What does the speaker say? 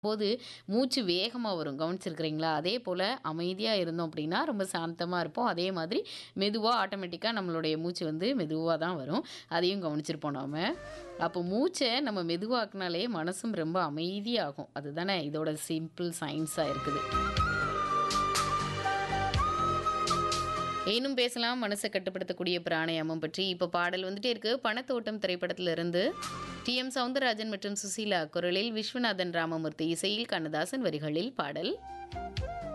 போது மூச்சு வேகமா வரும். கவனிச்சிருக்கிறீங்களா? அதே போல அமைதியா இருந்தோம் அப்படின்னா, ரொம்ப சாந்தமா இருப்போம். அதே மாதிரி மெதுவா ஆட்டோமேட்டிக்கா நம்மளுடைய மூச்சு வந்து மெதுவா தான் வரும். அதையும் கவனிச்சிருப்போம் நாம. அப்போ மூச்ச நம்ம மெதுவாக்குனாலே மனசும் ரொம்ப அமைதியாகும். அதுதானே இதோட சிம்பிள் சயின்ஸா இருக்குது. இன்னும் பேசலாம் மனச கட்டுப்படுத்தக்கூடிய பிராணாயாமம் பற்றி. இப்ப பாடல் வந்துட்டே இருக்கு. பணத்தோட்டம் திரைப்படத்திலிருந்து டி. எம். சௌந்தரராஜன் மற்றும் சுசீலா குரலில் விஸ்வநாதன் ராமமூர்த்தி இசையில் கண்ணதாசன் வரிகளில் பாடல்.